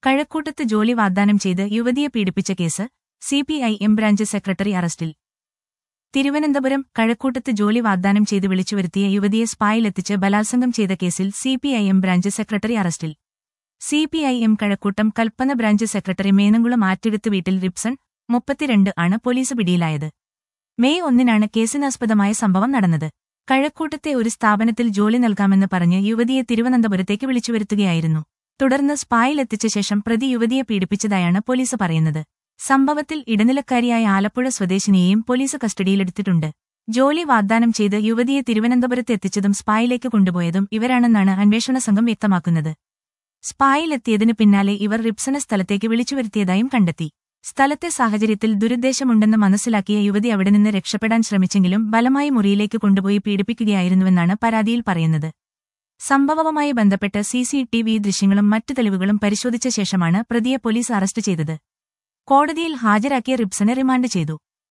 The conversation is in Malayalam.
കഴക്കൂട്ടത്ത് ജോലി വാഗ്ദാനം ചെയ്ത് യുവതിയെ പീഡിപ്പിച്ച case CPI M branch secretary അറസ്റ്റിൽ തിരുവനന്തപുരം കഴക്കൂട്ടത്ത് ജോലി വാഗ്ദാനം ചെയ്ത് വിളിച്ചുവരുത്തിയ യുവതിയെ സ്പായിലെത്തിച്ച് ബലാത്സംഗം ചെയ്ത കേസിൽ സിപിഐഎം ബ്രാഞ്ച് സെക്രട്ടറി അറസ്റ്റിൽ CPIM Kazhakkoottam Kalpana branch secretary Menamkulam Attidath വീട്ടിൽ റിപ്സൺ മുപ്പത്തിരണ്ട് ആണ് പോലീസ് പിടിയിലായത് മെയ് ഒന്നിനാണ് കേസിനാസ്പദമായ സംഭവം നടന്നത് കഴക്കൂട്ടത്തെ ഒരു സ്ഥാപനത്തിൽ ജോലി നൽകാമെന്ന് പറഞ്ഞ് യുവതിയെ തിരുവനന്തപുരത്തേക്ക് വിളിച്ചുവരുത്തുകയായിരുന്നു തുടർന്ന് സ്പായിലെത്തിച്ച ശേഷം പ്രതി യുവതിയെ പീഡിപ്പിച്ചതായാണ് പോലീസ് പറയുന്നത് സംഭവത്തിൽ ഇടനിലക്കാരിയായ ആലപ്പുഴ സ്വദേശിനിയെയും പോലീസ് കസ്റ്റഡിയിലെടുത്തിട്ടുണ്ട് ജോലി വാഗ്ദാനം ചെയ്ത് യുവതിയെ തിരുവനന്തപുരത്ത് എത്തിച്ചതും സ്പായിലേക്ക് കൊണ്ടുപോയതും ഇവരാണെന്നാണ് അന്വേഷണ സംഘം വ്യക്തമാക്കുന്നത് സ്പായിലെത്തിയതിനു പിന്നാലെ ഇവർ റിപ്സന സ്ഥലത്തേക്ക് വിളിച്ചുവരുത്തിയതായും കണ്ടെത്തി സ്ഥലത്തെ സാഹചര്യത്തിൽ ദുരുദ്ദേശമുണ്ടെന്ന് മനസ്സിലാക്കിയ യുവതി അവിടെ നിന്ന് രക്ഷപ്പെടാൻ ശ്രമിച്ചെങ്കിലും ബലമായി മുറിയിലേക്ക് കൊണ്ടുപോയി പീഡിപ്പിക്കുകയായിരുന്നുവെന്നാണ് പരാതിയിൽ പറയുന്നത് സംഭവവുമായി ബന്ധപ്പെട്ട് സിസി ടി വി ദൃശ്യങ്ങളും മറ്റു തെളിവുകളും പരിശോധിച്ച ശേഷമാണ് പ്രതിയെ പോലീസ് അറസ്റ്റ് ചെയ്തത് കോടതിയിൽ ഹാജരാക്കിയ റിപ്സനെ റിമാൻഡ് ചെയ്തു